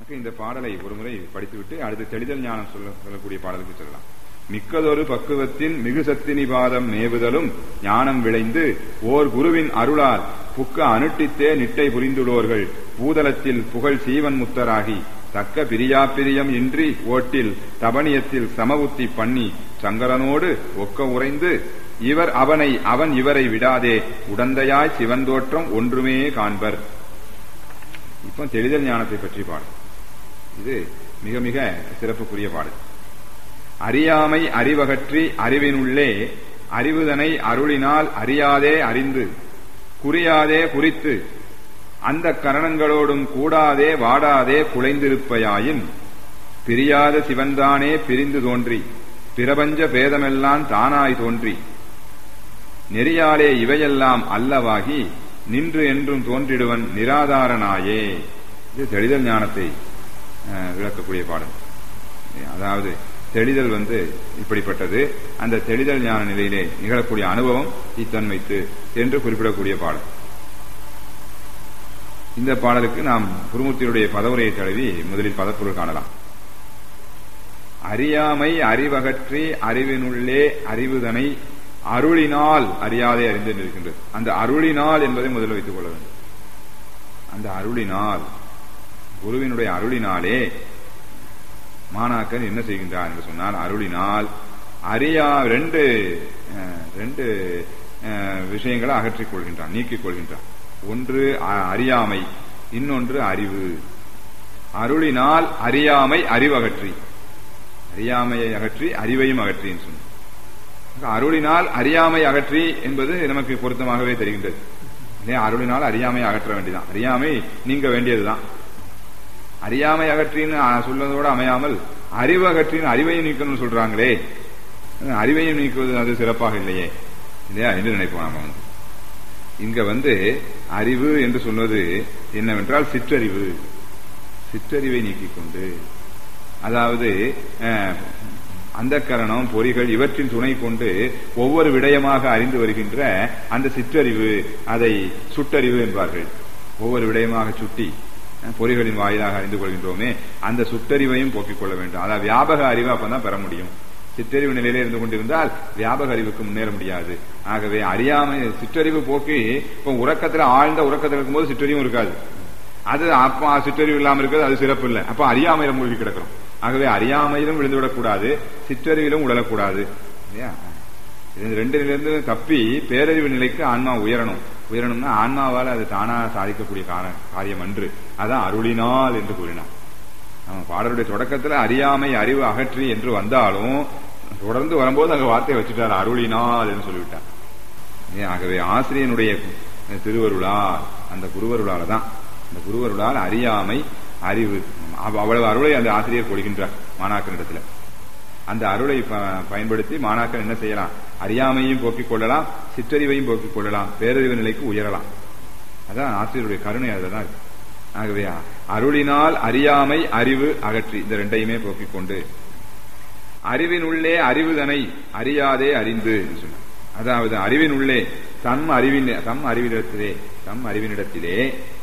ஆக இந்த பாடலை ஒருமுறை படித்துவிட்டு அடுத்து தெளிதல் ஞானம் சொல்ல சொல்லக்கூடிய பாடலுக்கு செல்லலாம் மிக்கதொரு பக்குவத்தின் மிகு சத்தினிபாதம் மேவுதலும் ஞானம் விளைந்து ஓர் குருவின் அருளால் புக்க அனுட்டித்தே நிட்டை புரிந்துள்ளோர்கள் பூதலத்தில் புகழ் சீவன் முத்தராகி தக்க பிரியாப்பிரியம் இன்றி ஓட்டில் தபனியத்தில் சமவுத்தி பண்ணி சங்கரனோடு ஒக்க உறைந்து இவர் அவனை அவன் இவரை விடாதே உடந்தையாய் சிவன் தோற்றம் ஒன்றுமே காண்பர் இப்போ தெளிதல் ஞானத்தை பற்றி பாடு இது மிக மிக சிறப்புக்குரிய பாடு அறியாமை அறிவகற்றி அறிவினுள்ளே அறிவுதனை அருளினால் அறியாதே அறிந்து குறியாதே குறித்து அந்த கரணங்களோடும் கூடாதே வாடாதே குலைந்திருப்பையாயின் பிரியாத சிவன்தானே பிரிந்து தோன்றி பிரபஞ்ச பேதமெல்லாம் தானாய் தோன்றி நெறியாலே இவையெல்லாம் அல்லவாகி நின்று என்றும் தோன்றிடுவன் நிராதாரனாயே இது தெளிதல் ஞானத்தை அஹ், விளக்கக்கூடிய பாடல் அதாவது தெளிதல் வந்து இப்படிப்பட்டது அந்த தெளிதல் ஞான நிலையிலே நிகழக்கூடிய அனுபவம் இத்தன்மைத்து என்று குறிப்பிடக்கூடிய பாடல் இந்த பாடலுக்கு நாம் குருமூர்த்தியுடைய பதவுரையை தழுவி முதலில் பதப்பொருள் காணலாம் அறியாமை அறிவகற்றி அறிவினுள்ளே அறிவுதனை அருளினால் அறியாதே அறிந்து இருக்கின்றது அந்த அருளினால் என்பதை முதலில் வைத்துக் கொள்ள வேண்டும் அந்த அருளினால் குருவினுடைய அருளினாலே மாணாக்கர் என்ன செய்கின்றார் என்று சொன்னால் அருளினால் அறியா ரெண்டு அஹ், ரெண்டு அஹ், விஷயங்களை அகற்றிக் கொள்கின்றான் நீக்கிக் கொள்கின்றான் ஒன்று அ- அறியாமை இன்னொன்று அறிவு அருளினால் அறியாமை அறிவகற்றி அறியாமையை அகற்றி அறிவையும் அகற்றி என்று சொன்னார் ஆக அருளினால் அறியாமை அகற்றி என்பது நமக்கு பொருத்தமாகவே தெரிகின்றது இல்லையா அருளினால் அறியாமை அகற்ற வேண்டியதான் அறியாமை நீங்க வேண்டியதுதான் அறியாமை அகற்றின்னு ஆ, சொல்வதோடு அமையாமல் அறிவு அகற்றின்னு அறிவையும் நீக்கணும்னு சொல்றாங்களே அறிவையும் நீக்குவது அது சிறப்பாக இல்லையே இல்லையா என்று நினைப்போம் நாம வந்து இங்க வந்து அறிவு என்று சொல்வது என்னவென்றால் சிற்றறிவு சிற்றறிவை நீக்கிக் கொண்டு அதாவது அந்த கரணம் பொறிகள் இவற்றின் துணை கொண்டு ஒவ்வொரு விடயமாக அறிந்து வருகின்ற அந்த சிற்றறிவு அதை சுட்டறிவு என்பார்கள் ஒவ்வொரு விடயமாக சுட்டி அஹ், பொறிகளின் வாயிலாக அறிந்து கொள்கின்றோமே அந்த சுட்டறிவையும் போக்கிக் கொள்ள வேண்டும் அதாவது வியாபக அறிவு அப்பதான் பெற முடியும் சிற்றறிவு நிலையிலே இருந்து கொண்டிருந்தால் வியாபக அறிவுக்கு முன்னேற முடியாது ஆகவே அறியாமை சிற்றறிவு போக்கி இப்போ உறக்கத்துல ஆழ்ந்த உறக்கத்தில் இருக்கும்போது சிற்றறிவும் இருக்காது அது அப்ப சிற்றறிவு இல்லாம இருக்கிறது அது சிறப்பு இல்லை அப்ப அறியாமையில மூழ்கி கிடக்கிறோம் ஆகவே அறியாமையிலும் விழுந்து விடக்கூடாது சிற்றறிவிலும் உழலக்கூடாது இல்லையா இது ரெண்டு நிலையிலிருந்து தப்பி பேரறிவு நிலைக்கு ஆன்மா உயரணும் உயரணும்னா ஆன்மாவால் அது தானா சாதிக்கக்கூடிய கார- காரியம் அன்று அதான் அருளினால் என்று கூறினார் நம்ம பாடலுடைய தொடக்கத்துல அறியாமை அறிவு அகற்றி என்று வந்தாலும் தொடர்ந்து வரும்போது அங்க வார்த்தையை வச்சுட்டார் அருளினால் என்று சொல்லிவிட்டார் ஏன், ஆகவே ஆசிரியனுடைய திருவருளால் அந்த குருவருளால தான் அந்த குருவருளால் அறியாமை அறிவு அவ்- அவ்வளவு அருளை அந்த ஆசிரியர் கொடுக்கின்றார் மாணாக்கனிடத்துல அந்த அருளை ப- பயன்படுத்தி மாணாக்கர் என்ன செய்யலாம் அறியாமையும் போக்கிக் கொள்ளலாம் சிற்றறிவையும் போக்கிக் கொள்ளலாம் பேரறிவு நிலைக்கு உயரலாம் அதான் ஆசிரியருடைய கருணை அதுலதான் இருக்கு ஆகவே அருளினால் அறியாமை அறிவு அகற்றி இந்த ரெண்டையுமே போக்கிக் கொண்டு அறிவினுள்ளே அறிவுதனை அறியாதே அறிந்து என்று சொன்னார் அதாவது அறிவினுள்ளே தம் அறிவின் தம் அறிவினிடத்திலே தம் அறிவினிடத்திலே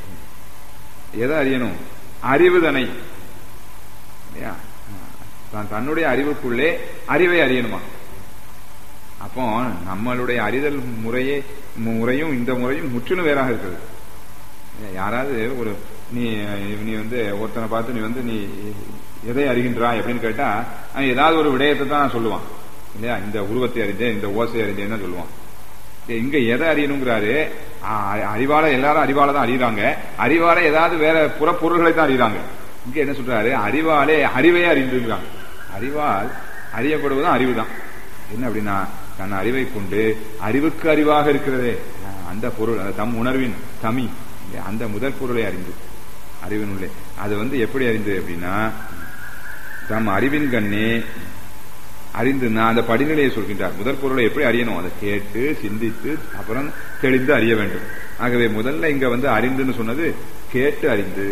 எதை அறியணும் அறிவுதனை இல்லையா? தான் தன்னுடைய அறிவுக்குள்ளே அறிவை அறியணுமா அப்போ நம்மளுடைய அறிதல் முறையே முறையும் இந்த முறையும் முற்றிலும் வேறாக இருக்கிறது யாராவது ஒரு நீ நீ வந்து ஒருத்தனை பார்த்து நீ வந்து நீ எதை அறிகின்றாய் அப்படின்னு கேட்டா அவன் ஏதாவது ஒரு விடயத்தை தான் சொல்லுவான் இல்லையா இந்த உருவத்தை அறிந்தேன் இந்த ஓசை அறிந்தேன்னு தான் சொல்லுவான் இங்க எதை அறியணுங்கிறாரு ஆ, அறிவால எல்லாரும் அறிவால தான் அறியறாங்க அறிவால ஏதாவது வேற புறப்பொருள்களை தான் அறியறாங்க இங்க என்ன சொல்றாரு அறிவாலே அறிவே அறிந்துங்கிறாங்க அறிவால் அறியப்படுவதும் அறிவு தான் என்ன அப்படின்னா தன் அறிவை கொண்டு அறிவுக்கு அறிவாக இருக்கிறதே ஆஹ், அந்த பொருள் அந்த தம் உணர்வின் தமி அந்த முதல் பொருளை அறிந்து அறிவினுள்ளே அது வந்து எப்படி அறிந்து அப்படின்னா தம் அறிவின் கண்ணே அறிந்து நான் அந்த படிநிலையை சொல்கின்றார் முதல் பொருளை எப்படி அறியணும் அதை கேட்டு சிந்தித்து அப்புறம் தெளிந்து அறிய வேண்டும் ஆகவே முதல்ல இங்க வந்து அறிந்துன்னு சொன்னது கேட்டு அறிந்து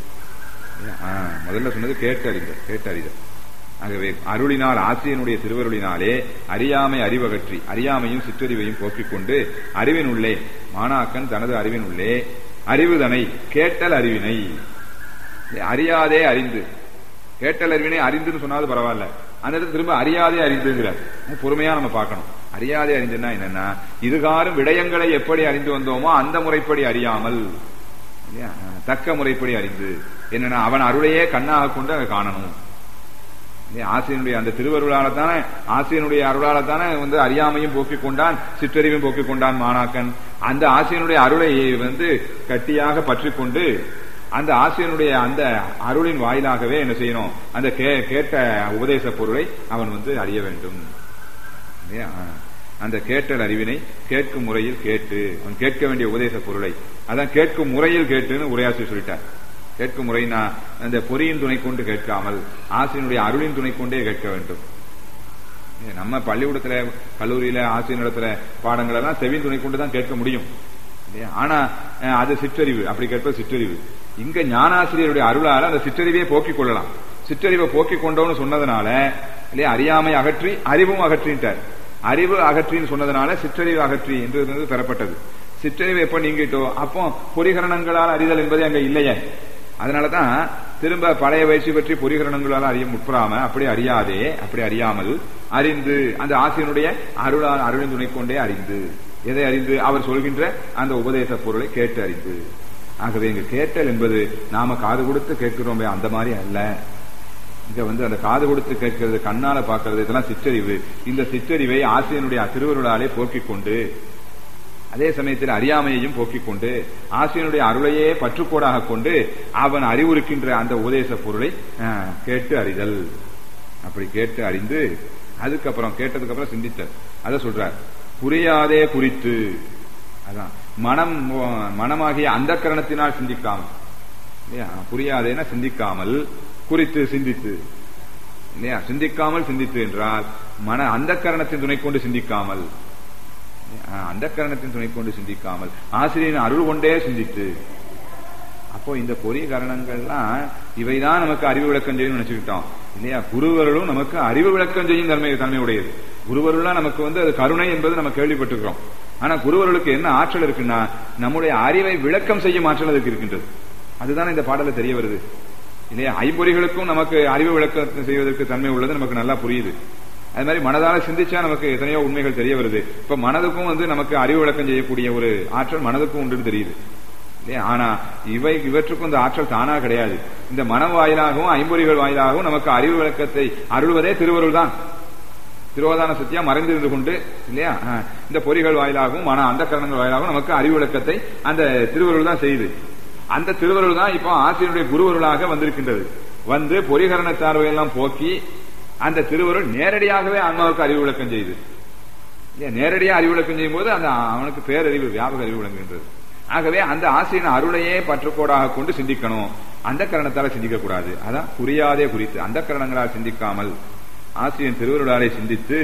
ஆ, முதல்ல சொன்னது கேட்டு அறிதல் கேட்டு அறிதல் ஆகவே அருளினால் ஆசிரியனுடைய திருவருளினாலே அறியாமை அறிவகற்றி அறியாமையும் சிற்றறிவையும் போக்கிக் கொண்டு அறிவினுள்ளே மாணாக்கன் தனது அறிவினுள்ளே அறிவுதனை கேட்டல் அறிவினை அறியாதே அறிந்து கேட்டல் அறிவினை அறிந்துன்னு சொன்னாலும் பரவாயில்ல அந்த இடத்துல திரும்ப அறியாதே அறிந்துங்கிறார் பொறுமையா நம்ம பார்க்கணும் அறியாதே அறிந்துன்னா என்னன்னா இதுகாரும் விடயங்களை எப்படி அறிந்து வந்தோமோ அந்த முறைப்படி அறியாமல் இல்லையா? தக்க முறைப்படி அறிந்து என்னன்னா அவன் அருளையே கண்ணாக கொண்டு அங்க காணணும் இல்லையா? ஆசிரியனுடைய அந்த திருவருளால தானே ஆசிரியனுடைய அருளால தானே வந்து அறியாமையும் போக்கிக் கொண்டான் சிற்றறிவையும் போக்கிக் கொண்டான் மாணாக்கன் அந்த ஆசிரியனுடைய அருளை வந்து கட்டியாக பற்றி கொண்டு அந்த ஆசிரியனுடைய அந்த அருளின் வாயிலாகவே என்ன செய்யணும் அந்த கே- கேட்ட உபதேச பொருளை அவன் வந்து அறிய வேண்டும் இல்லையா? அந்த கேட்டல் அறிவினை கேட்கும் முறையில் கேட்டு அவன் கேட்க வேண்டிய உபதேச பொருளை அதான் கேட்கும் முறையில் கேட்டுன்னு உரையாசிரியர் சொல்லிட்டார் கேட்கும் முறைனா அந்த பொறியின் துணை கொண்டு கேட்காமல் ஆசிரியனுடைய அருளின் துணை கொண்டே கேட்க வேண்டும் ஏ, நம்ம பள்ளிக்கூடத்துல கல்லூரியில ஆசிரியர் நடத்துற பாடங்கள் எல்லாம் செவின் துணை கொண்டு தான் கேட்க முடியும் இல்லையா? ஆனா அஹ், அது சிற்றறிவு அப்படி கேட்பது சிற்றறிவு இங்க ஞானாசிரியருடைய அருளால அந்த சிற்றறிவையே போக்கிக் கொள்ளலாம் சிற்றறிவை போக்கிக் கொண்டோன்னு சொன்னதுனால இல்லையா அறியாமை அகற்றி அறிவும் அகற்றின்ட்டார் அறிவு அகற்றின்னு சொன்னதுனால சிற்றறிவு அகற்றி என்று இருந்தது பெறப்பட்டது சிற்றறிவு எப்ப நீங்கிட்டோ அப்போ பொறிகரணங்களால் அறிதல் என்பது அங்க இல்லையே அதனாலதான் திரும்ப பழைய வயசு பற்றி பொறிகரணங்களால் அறிய முற்படாம அப்படி அறியாதே அப்படி அறியாமல் அறிந்து அந்த ஆசிரியனுடைய அருளால் அருளின் துணை கொண்டே அறிந்து எதை அறிந்து அவர் சொல்கின்ற அந்த உபதேச பொருளை கேட்டு அறிந்து ஆகவே இங்க கேட்டல் என்பது நாம காது கொடுத்து கேட்கிறோமே அந்த மாதிரி அல்ல இங்க வந்து அந்த காது கொடுத்து கேட்கிறது கண்ணால பார்க்கிறது இதெல்லாம் சிற்றறிவு இந்த சிற்றறிவை ஆசிரியனுடைய திருவருளாலே போக்கிக் கொண்டு அதே சமயத்தில் அறியாமையையும் போக்கிக் கொண்டு ஆசிரியனுடைய அருளையே பற்றுக்கோடாக கொண்டு அவன் அறிவுறுக்கின்ற அந்த உபதேச பொருளை அஹ், கேட்டு அறிதல் அப்படி கேட்டு அறிந்து அதுக்கப்புறம் கேட்டதுக்கு அப்புறம் சிந்தித்தல் அதை சொல்றார் புரியாதே குறித்து அதான் மனம் மனமாகிய அந்த கரணத்தினால் சிந்திக்காமல் இல்லையா புரியாதேன்னா சிந்திக்காமல் குறித்து சிந்தித்து இல்லையா சிந்திக்காமல் சிந்தித்து என்றால் மன அந்த கரணத்தின் துணை கொண்டு சிந்திக்காமல் அந்த கரணத்தின் துணை கொண்டு சிந்திக்காமல் ஆசிரியரின் அருள் கொண்டே சிந்தித்து அப்போ இந்த பொறிய கரணங்கள்லாம் இவைதான் நமக்கு அறிவு விளக்கம் செய்யும் நினைச்சுக்கிட்டோம் இல்லையா குருவருளும் நமக்கு அறிவு விளக்கம் செய்யும் தன்மை தன்மை உடையது குருவருள்லாம் நமக்கு வந்து அது கருணை என்பது நம்ம கேள்விப்பட்டிருக்கிறோம் ஆனா குருவருளுக்கு என்ன ஆற்றல் இருக்குன்னா நம்முடைய அறிவை விளக்கம் செய்யும் ஆற்றல் அதுக்கு இருக்கின்றது அதுதான் இந்த பாடல தெரிய வருது இல்லையா ஐம்பொறிகளுக்கும் நமக்கு அறிவு விளக்கம் செய்வதற்கு தன்மை உள்ளது நமக்கு நல்லா புரியுது அது மாதிரி மனதால சிந்திச்சா நமக்கு எத்தனையோ உண்மைகள் தெரிய வருது இப்ப மனதுக்கும் வந்து நமக்கு அறிவு விளக்கம் செய்யக்கூடிய ஒரு ஆற்றல் மனதுக்கும் உண்டுன்னு தெரியுது இல்லையா ஆனா இவை இவற்றுக்கும் இந்த ஆற்றல் தானா கிடையாது இந்த மனம் வாயிலாகவும் ஐம்பொறிகள் வாயிலாகவும் நமக்கு அறிவு விளக்கத்தை அருள்வதே திருவருள் தான் திருவோதான சத்தியா மறைந்திருந்து கொண்டு இல்லையா ஆஹ், இந்த பொறிகள் வாயிலாகவும் மன அந்த கரணங்கள் வாயிலாகவும் நமக்கு அறிவு விளக்கத்தை அந்த திருவருள் தான் செய்யுது அந்த திருவருள் தான் இப்போ ஆசிரியனுடைய குருவருளாக வந்திருக்கின்றது வந்து பொறிகரண சார்பையெல்லாம் போக்கி அந்த திருவருள் நேரடியாகவே ஆன்மாவுக்கு அறிவு விளக்கம் செய்யுது இல்லையா? நேரடியா அறிவு விளக்கம் செய்யும் போது அந்த அவனுக்கு பேரறிவு வியாபக அறிவு விளங்குகின்றது ஆகவே அந்த ஆசிரியன் அருளையே பற்றுக்கோடாக கொண்டு சிந்திக்கணும் அந்த கரணத்தால சிந்திக்க கூடாது அதான் புரியாதே குறித்து அந்த கரணங்களால் சிந்திக்காமல் ஆசிரியன் திருவருளாலே சிந்தித்து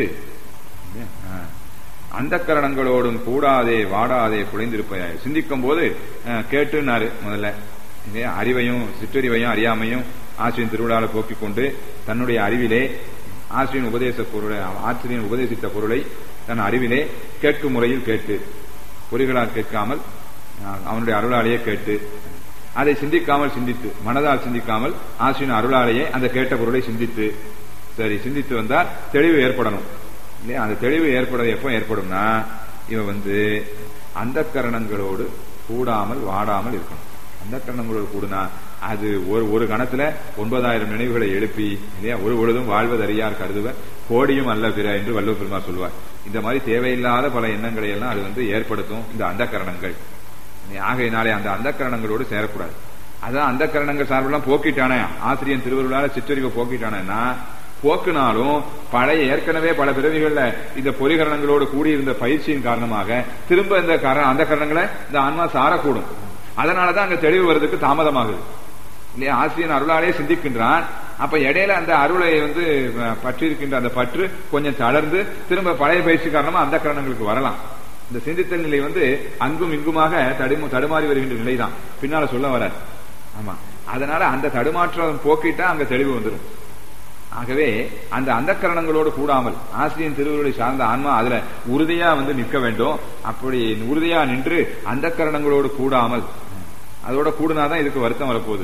அந்த கரணங்களோடும் கூடாதே வாடாதே குலைந்திருப்பாய் சிந்திக்கும் போது அஹ், கேட்டுனாரு முதல்ல இல்லையா? அறிவையும் சிற்றறிவையும் அறியாமையும் ஆசிரியன் திருவிழால போக்கிக் கொண்டு தன்னுடைய அறிவிலே ஆசிரியன் உபதேச பொருளை ஆசிரியன் உபதேசித்த பொருளை தன் அறிவிலே கேட்கும் முறையில் கேட்டு பொறிகளால் கேட்காமல் அஹ், அவனுடைய அருளாலேயே கேட்டு அதை சிந்திக்காமல் சிந்தித்து மனதால் சிந்திக்காமல் ஆசிரியன் அருளாலேயே அந்த கேட்ட பொருளை சிந்தித்து சரி சிந்தித்து வந்தால் தெளிவு ஏற்படணும் இல்லையா அந்த தெளிவு ஏற்படுறது எப்போ ஏற்படும்னா இவன் வந்து அந்த கரணங்களோடு கூடாமல் வாடாமல் இருக்கணும் அந்த கரணங்களோடு கூடுனா அது ஒரு ஒரு கணத்துல ஒன்பதாயிரம் நினைவுகளை எழுப்பி இல்லையா ஒரு பொழுதும் வாழ்வதறியார் கருதுவர் கோடியும் அல்ல பிற என்று வள்ளுவர் பெருமாள் சொல்வார் இந்த மாதிரி தேவையில்லாத பல எண்ணங்களை எல்லாம் அது வந்து ஏற்படுத்தும் இந்த அந்த கரணங்கள் ஆகையினாலே அந்த அந்த கரணங்களோடு சேரக்கூடாது அதான் அந்த கரணங்கள் சார்பெல்லாம் போக்கிட்டானே ஆசிரியன் திருவருளால சிற்றறிவை போக்கிட்டானேன்னா போக்குனாலும் பழைய ஏற்கனவே பல பிறவிகள்ல இந்த பொறிகரணங்களோடு கூடியிருந்த பயிற்சியின் காரணமாக திரும்ப இந்த கர- அந்த கரணங்களை இந்த ஆன்மா சாரக்கூடும் அதனாலதான் அங்க தெளிவு வர்றதுக்கு தாமதமாகுது இல்லையா ஆசிரியன் அருளாலே சிந்திக்கின்றான் அப்ப இடையில அந்த அருளை வந்து அஹ், பற்றி இருக்கின்ற அந்த பற்று கொஞ்சம் தளர்ந்து திரும்ப பழைய பயிற்சி காரணமா அந்த கரணங்களுக்கு வரலாம் இந்த சிந்தித்தல் நிலை வந்து அங்கும் இங்குமாக தடுமு தடுமாறி வருகின்ற நிலைதான் பின்னால சொல்ல வர ஆமா அதனால அந்த தடுமாற்றம் போக்கிட்டா அங்க தெளிவு வந்துடும் ஆகவே அந்த அந்தக்கரணங்களோடு கூடாமல் ஆசிரியன் திருவருளை சார்ந்த ஆன்மா அதுல உறுதியா வந்து நிற்க வேண்டும் அப்படி உறுதியா நின்று அந்தக்கரணங்களோடு கூடாமல் அதோட கூடுனாதான் இதுக்கு வருத்தம் வரப்போகுது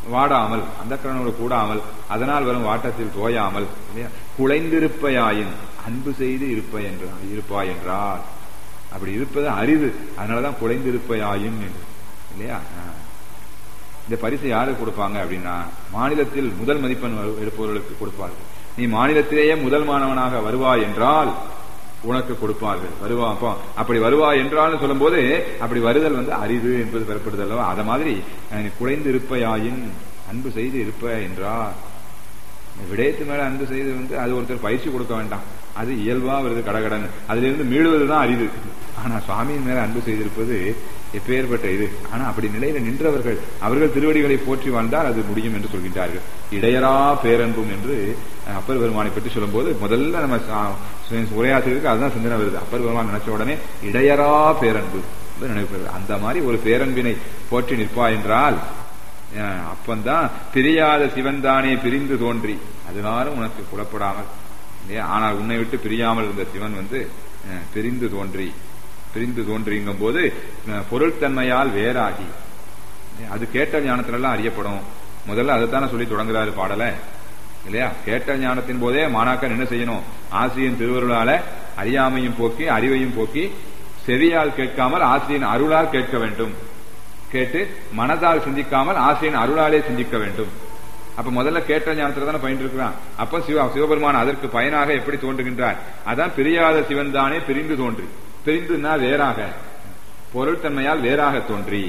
வாடாமல் அந்த கரணோடு கூடாமல் அதனால் வரும் வாட்டத்தில் தோயாமல் இல்லையா குலைந்திருப்பையாயின் அன்பு செய்து இருப்ப என்றா இருப்பாய் என்றால் அப்படி இருப்பது அரிது அதனாலதான் குலைந்திருப்பையாயின் என்று இல்லையா ஆ. இந்த பரிசு யாருக்கு கொடுப்பாங்க அப்படின்னா மாநிலத்தில் முதல் மதிப்பெண் வரு- எடுப்பவர்களுக்கு கொடுப்பார்கள் நீ மாநிலத்திலேயே முதல் மாணவனாக வருவாய் என்றால் உனக்கு கொடுப்பார்கள் வருவா அப்போ அப்படி வருவாய் என்றால் சொல்லும்போது அப்படி வருதல் வந்து அரிது என்பது பெறப்படுதல் அல்லவா அத மாதிரி அஹ், நீ குலைந்து இருப்பையாயின் அன்பு செய்து இருப்ப என்றால் விடயத்து மேல அன்பு செய்து வந்து அது ஒருத்தர் பயிற்சி கொடுக்க வேண்டாம் அது இயல்பா வருது கடகடன் அதுல இருந்து மீளுவதுதான் அரிது ஆனா சுவாமியின் மேல அன்பு செய்திருப்பது எப்பேற்பட்ட இது ஆனா அப்படி நிலையில நின்றவர்கள் அவர்கள் திருவடிகளை போற்றி வாழ்ந்தால் அது முடியும் என்று சொல்கின்றார்கள் இடையரா பேரன்பும் என்று அஹ், அப்பர் பெருமானை பற்றி சொல்லும்போது முதல்ல நம்ம சா- சு- உரையாசிரியருக்கு அதுதான் சிந்தனை வருது அப்பர் பெருமான் நினைச்ச உடனே இடையரா பேரன்பு என்று நினைவு அந்த மாதிரி ஒரு பேரன்பினை போற்றி நிற்பா என்றால் அஹ் அப்பந்தான் பிரியாத சிவன் தானே பிரிந்து தோன்றி அதனாலும் உனக்கு புலப்படாமல் இல்லையா ஆனால் உன்னை விட்டு பிரியாமல் இருந்த சிவன் வந்து அஹ், பிரிந்து தோன்றி பிரிந்து தோன்றிங்கும் போது அஹ், பொருள்தன்மையால் வேறாகி இல்லையா? அது கேட்ட ஞானத்திலெல்லாம் அறியப்படும் முதல்ல அதைத்தானே சொல்லி தொடங்குறாரு பாடல இல்லையா கேட்ட ஞானத்தின் போதே மாணாக்கர் என்ன செய்யணும் ஆசிரியன் திருவருளால அறியாமையும் போக்கி அறிவையும் போக்கி செவியால் கேட்காமல் ஆசிரியன் அருளால் கேட்க வேண்டும் கேட்டு மனதால் சிந்திக்காமல் ஆசையின் அருளாலே சிந்திக்க வேண்டும் அப்ப முதல்ல கேட்ட ஞானத்துல தானே பயின்று இருக்கிறான் அப்ப சிவ சிவபெருமான் அதற்கு பயனாக எப்படி தோன்றுகின்றார் அதான் பிரியாத சிவன் தானே பிரிந்து தோன்றி பிரிந்துன்னா வேறாக பொருள் தன்மையால் வேறாக தோன்றி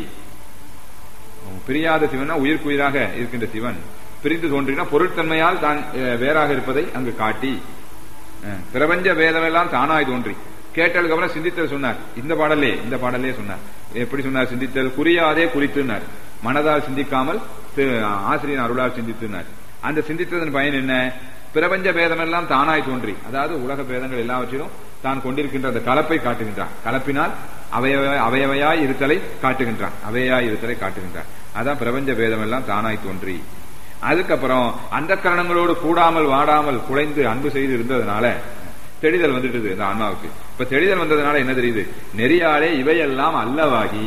பிரியாத சிவனா உயிர்க்குயிராக இருக்கின்ற சிவன் பிரிந்து தோன்றினா பொருட்தன்மையால் தான் அஹ், வேறாக இருப்பதை அங்கு காட்டி அஹ், பிரபஞ்ச வேதமெல்லாம் தானாய் தோன்றி கேட்டதுக்கு அப்புறம் சிந்தித்தல் சொன்னார் இந்த பாடலே இந்த பாடலே சொன்னார் எப்படி சொன்னார் சிந்தித்தல் குறியாதே குறித்துனார் மனதால் சிந்திக்காமல் தி- ஆசிரியர் அருளால் சிந்தித்துனார் அந்த சிந்தித்ததன் பயன் என்ன பிரபஞ்ச பேதமெல்லாம் தானாய் தோன்றி அதாவது உலக பேதங்கள் எல்லாவற்றிலும் தான் கொண்டிருக்கின்ற அந்த கலப்பை காட்டுகின்றான் கலப்பினால் அவயவ அவயவையாய் இருத்தலை காட்டுகின்றான் அவையாய் இருத்தலை காட்டுகின்றான் அதான் பிரபஞ்ச பேதமெல்லாம் தானாய் தோன்றி அதுக்கப்புறம் அந்த கரணங்களோடு கூடாமல் வாடாமல் குலைந்து அன்பு செய்து இருந்ததுனால தெளிதல் வந்துட்டுது இந்த ஆன்மாவுக்கு இப்ப தெளிதல் வந்ததுனால என்ன தெரியுது நெறியாலே இவையெல்லாம் அல்லவாகி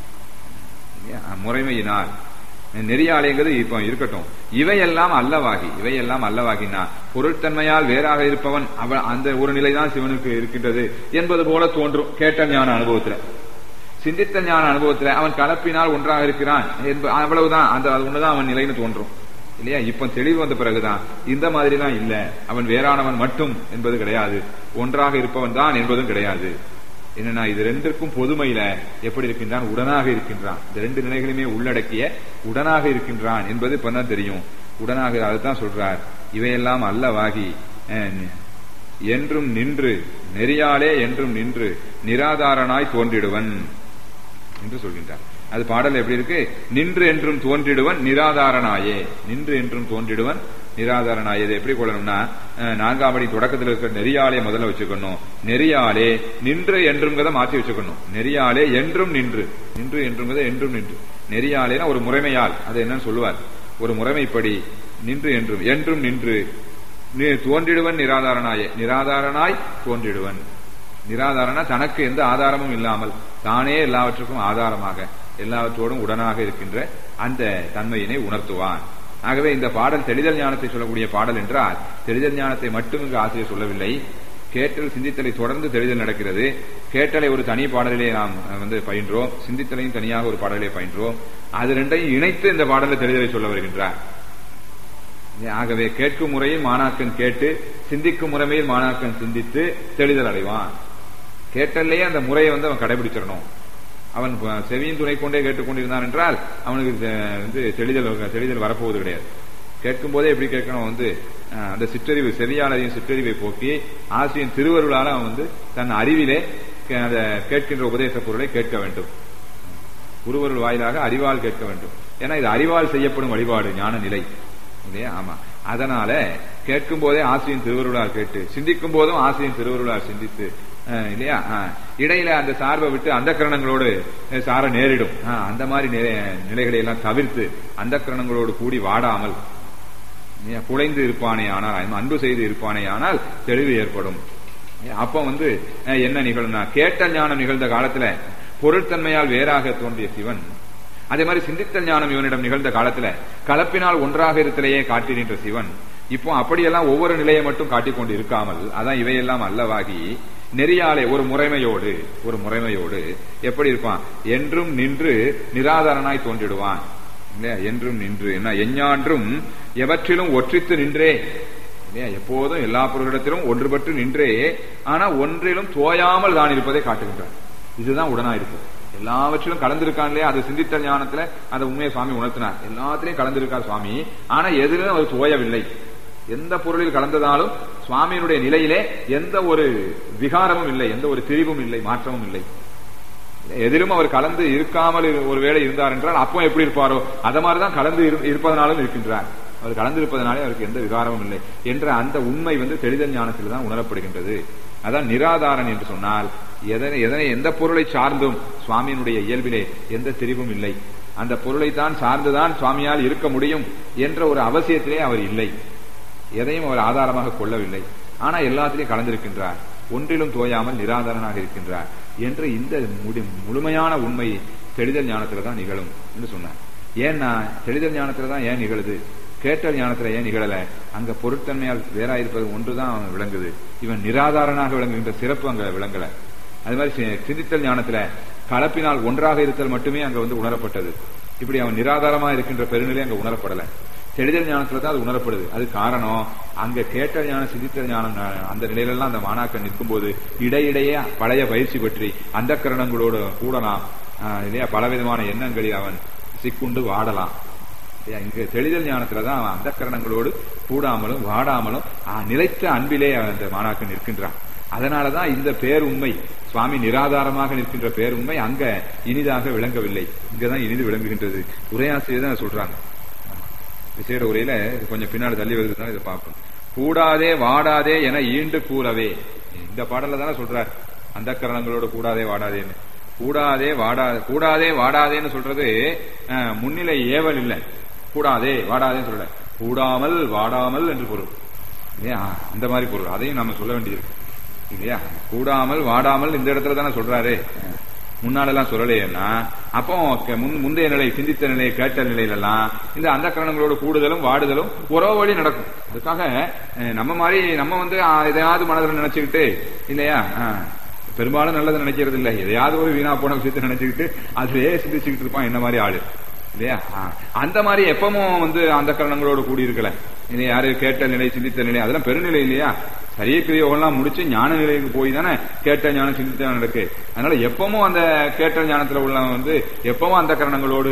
இல்லையா? முறைமையினால் நெறியாலைங்கிறது இப்ப இருக்கட்டும் இவையெல்லாம் அல்லவாகி இவையெல்லாம் அல்லவாகினா பொருட்தன்மையால் வேறாக இருப்பவன் அவன் அந்த ஒரு நிலைதான் சிவனுக்கு இருக்கின்றது என்பது போல தோன்றும் கேட்ட ஞான அனுபவத்துல சிந்தித்த ஞான அனுபவத்துல அவன் கலப்பினால் ஒன்றாக இருக்கிறான் என்ப- அவ்வளவுதான் அந்த அது ஒண்ணுதான் அவன் நிலைன்னு தோன்றும் இல்லையா இப்ப தெளிவு வந்த பிறகுதான் இந்த மாதிரிலாம் இல்ல அவன் வேறானவன் மட்டும் என்பது கிடையாது ஒன்றாக இருப்பவன் தான் என்பதும் கிடையாது என்னன்னா இது ரெண்டிற்கும் பொதுமையில எப்படி இருக்கின்றான் உடனாக இருக்கின்றான் இந்த ரெண்டு நிலைகளையுமே உள்ளடக்கிய உடனாக இருக்கின்றான் என்பது இப்பதான் தெரியும் உடனாக அதுதான் சொல்றார் இவையெல்லாம் அல்லவாகி அஹ், என்றும் நின்று நெறியாலே என்றும் நின்று நிராதாரனாய் தோன்றிடுவன் என்று சொல்கின்றார் அது பாடல் எப்படி இருக்கு நின்று என்றும் தோன்றிடுவன் நிராதாரனாயே நின்று என்றும் தோன்றிடுவன் நிராதாரனாயே இது எப்படி கொள்ளணும்னா அஹ், நான்காம் அடி தொடக்கத்தில் இருக்கிற நெறியாலே முதல்ல வச்சுக்கணும் நெறியாலே நின்று என்றும்ங்கிறத மாற்றி வச்சுக்கணும் நெறியாலே என்றும் நின்று நின்று என்றுங்கிறத என்றும் நின்று நெறியாலேனா ஒரு முறைமையால் அது என்னன்னு சொல்லுவார் ஒரு முறைமைப்படி நின்று என்றும் என்றும் நின்று நி- தோன்றிடுவன் நிராதாரனாயே நிராதாரனாய் தோன்றிடுவன் நிராதாரனா தனக்கு எந்த ஆதாரமும் இல்லாமல் தானே எல்லாவற்றுக்கும் ஆதாரமாக எல்லாவற்றோடும் உடனாக இருக்கின்ற அந்த தன்மையினை உணர்த்துவான் ஆகவே இந்த பாடல் தெளிதல் ஞானத்தை சொல்லக்கூடிய பாடல் என்றால் தெளிதல் ஞானத்தை மட்டும் இங்கு ஆசிரியர் சொல்லவில்லை கேட்டல் சிந்தித்தலை தொடர்ந்து தெளிதல் நடக்கிறது கேட்டலை ஒரு தனி பாடலிலே நாம் அஹ், வந்து பயின்றோம் சிந்தித்தலையும் தனியாக ஒரு பாடலிலே பயின்றோம் அது ரெண்டையும் இணைத்து இந்த பாடலில் தெளிதலை சொல்ல வருகின்றார் ஆகவே கேட்கும் முறையில் மாணாக்கன் கேட்டு சிந்திக்கும் முறைமையில் மாணாக்கன் சிந்தித்து தெளிதல் அடைவான் கேட்டல்லையே அந்த முறையை வந்து அவன் கடைபிடிச்சிடணும் அவன் ப- செவியின் துணை கொண்டே கேட்டுக்கொண்டிருந்தான் என்றால் அவனுக்கு தெ- வந்து தெளிதல் தெளிதல் வரப்போவது கிடையாது கேட்கும் போதே எப்படி கேட்கணும் வந்து அஹ், அந்த சிற்றறிவு செவியாளரின் சிற்றறிவை போக்கி ஆசிரியன் திருவருளால அவன் வந்து தன் அறிவிலே கே- அந்த கேட்கின்ற உபதேச பொருளை கேட்க வேண்டும் குருவருள் வாயிலாக அறிவால் கேட்க வேண்டும் ஏன்னா இது அறிவால் செய்யப்படும் வழிபாடு ஞான நிலை இல்லையா ஆமா அதனால கேட்கும் போதே ஆசிரியன் திருவருளால் கேட்டு சிந்திக்கும் போதும் ஆசிரியன் திருவருளால் சிந்தித்து அஹ், இல்லையா அஹ், இடையில அந்த சார்பை விட்டு அந்த கரணங்களோடு சார நேரிடும் அஹ், அந்த மாதிரி நிலை- நிலைகளை எல்லாம் தவிர்த்து அந்த கரணங்களோடு கூடி வாடாமல் இல்லையா, குலைந்து இருப்பானே ஆனால் அன்பு செய்து இருப்பானே ஆனால் தெளிவு ஏற்படும் அப்ப வந்து அஹ், என்ன நிகழும்னா கேட்ட ஞானம் நிகழ்ந்த காலத்துல பொருட்தன்மையால் வேறாக தோன்றிய சிவன் அதே மாதிரி சிந்தித்தல் ஞானம் இவனிடம் நிகழ்ந்த காலத்துல கலப்பினால் ஒன்றாக இருத்தலையே காட்டி நின்ற சிவன் இப்போ அப்படியெல்லாம் ஒவ்வொரு நிலையை மட்டும் காட்டிக்கொண்டு இருக்காமல் அதான் இவையெல்லாம் அல்லவாகி நெறியாலே ஒரு முறைமையோடு ஒரு முறைமையோடு எப்படி இருப்பான் என்றும் நின்று நிராதாரனாய் தோன்றிடுவான் இல்லையா என்றும் நின்று என்ன எஞ்ஞான்றும் எவற்றிலும் ஒற்றித்து நின்றே இல்லையா எப்போதும் எல்லா பொருளிடத்திலும் ஒன்றுபட்டு நின்றே ஆனா ஒன்றிலும் தோயாமல் தான் இருப்பதை காட்டுகின்றார் இதுதான் உடனாயிருப்பு எல்லாவற்றிலும் கலந்திருக்கான் இல்லையா அது சிந்தித்த ஞானத்துல அந்த உண்மையை சுவாமி உணர்த்தினார் எல்லாத்திலையும் கலந்திருக்கார் சுவாமி ஆனா எதிலும் அவர் தோயவில்லை எந்த பொருளில் கலந்ததாலும் சுவாமியினுடைய நிலையிலே எந்த ஒரு விகாரமும் இல்லை எந்த ஒரு திரிவும் இல்லை மாற்றமும் இல்லை எதிலும் அவர் கலந்து இருக்காமல் ஒருவேளை இருந்தார் என்றால் அப்போ எப்படி இருப்பாரோ அத மாதிரிதான் கலந்து இருப்பதனாலும் இருக்கின்றார் அவர் கலந்து இருப்பதனாலே அவருக்கு எந்த விகாரமும் இல்லை என்ற அந்த உண்மை வந்து தெளிதல் ஞானத்தில் தான் உணரப்படுகின்றது அதான் நிராதாரன் என்று சொன்னால் எதனை எதனை எந்த பொருளை சார்ந்தும் சுவாமியினுடைய இயல்பிலே எந்த தெரிவும் இல்லை அந்த பொருளை தான் சார்ந்துதான் சுவாமியால் இருக்க முடியும் என்ற ஒரு அவசியத்திலே அவர் இல்லை எதையும் அவர் ஆதாரமாக கொள்ளவில்லை ஆனா எல்லாத்திலையும் கலந்திருக்கின்றார் ஒன்றிலும் தோயாமல் நிராதாரனாக இருக்கின்றார் என்று இந்த முழுமையான உண்மை தெளிதல் ஞானத்துல தான் நிகழும் என்று சொன்னார் ஏன்னா தெளிதல் ஞானத்துல தான் ஏன் நிகழுது கேட்டல் ஞானத்துல ஏன் நிகழல அங்க பொருட்தன்மையால் வேறாயிருப்பது ஒன்றுதான் விளங்குது இவன் நிராதாரனாக விளங்குகின்ற சிறப்பு அங்க விளங்கல அது மாதிரி சிந்தித்தல் ஞானத்துல கலப்பினால் ஒன்றாக இருத்தல் மட்டுமே அங்க வந்து உணரப்பட்டது இப்படி அவன் நிராதாரமா இருக்கின்ற பெருநிலை அங்க உணரப்படல தெளிதல் ஞானத்துல தான் அது உணரப்படுது அது காரணம் அங்க கேட்ட ஞானம் சிந்தித்த ஞானம் அந்த நிலையிலெல்லாம் அந்த மாணாக்கன் நிற்கும் போது இடையிடையே பழைய பயிற்சி பற்றி அந்த கரணங்களோடு கூடலாம் இல்லையா பலவிதமான எண்ணங்களில் அவன் சிக்குண்டு வாடலாம் இங்க தெளிதல் ஞானத்துலதான் அவன் அந்த கரணங்களோடு கூடாமலும் வாடாமலும் நிலைத்த அன்பிலே அந்த மாணாக்கன் நிற்கின்றான் அதனாலதான் இந்த பேருண்மை சுவாமி நிராதாரமாக நிற்கின்ற பேருண்மை அங்க இனிதாக விளங்கவில்லை இங்கதான் இனிது விளங்குகின்றது உரையாசிரியர் தான் சொல்றாங்க விசேட உரையில கொஞ்சம் பின்னாடி தள்ளி வருதுதான் இதை பார்ப்போம் கூடாதே வாடாதே என ஈண்டு கூறவே இந்த பாடல்ல தானே சொல்றார் அந்த கரணங்களோட கூடாதே வாடாதேன்னு கூடாதே வாடாதே கூடாதே வாடாதேன்னு சொல்றது முன்னிலை ஏவல் இல்லை கூடாதே வாடாதேன்னு சொல்ல கூடாமல் வாடாமல் என்று பொருள் இல்லையா அந்த மாதிரி பொருள் அதையும் நம்ம சொல்ல வேண்டியிருக்கு இல்லையா கூடாமல் வாடாமல் இந்த இடத்துல தானே சொல்றாரு முன்னாலெல்லாம் சொல்லலையேன்னா அப்போ முந்தைய நிலை சிந்தித்த நிலை கேட்ட நிலையிலெல்லாம் இந்த அந்த கரணங்களோட கூடுதலும் வாடுதலும் உறவு வழி நடக்கும் அதுக்காக நம்ம மாதிரி நம்ம வந்து எதையாவது மனதில் நினைச்சுக்கிட்டு இல்லையா பெரும்பாலும் நல்லது நினைக்கிறது இல்லை எதையாவது ஒரு வீணா போன விஷயத்தை நினைச்சுக்கிட்டு அதுலயே சிந்திச்சுக்கிட்டு இருப்பான் என்ன மாதிரி ஆளு இல்லையா அந்த மாதிரி எப்பவும் வந்து அந்த கரணங்களோட கூடி இருக்கல இனி யாரு கேட்ட நிலை சிந்தித்த நிலை அதெல்லாம் பெருநிலை இல்லையா சரிய கிரியோகம்லாம் முடிச்சு ஞான நிலைக்கு போய் தானே கேட்ட ஞானம் சிந்தித்த நடக்கு அதனால எப்பவும் அந்த கேட்ட ஞானத்துல உள்ளவன் வந்து எப்பவும் அந்த கரணங்களோடு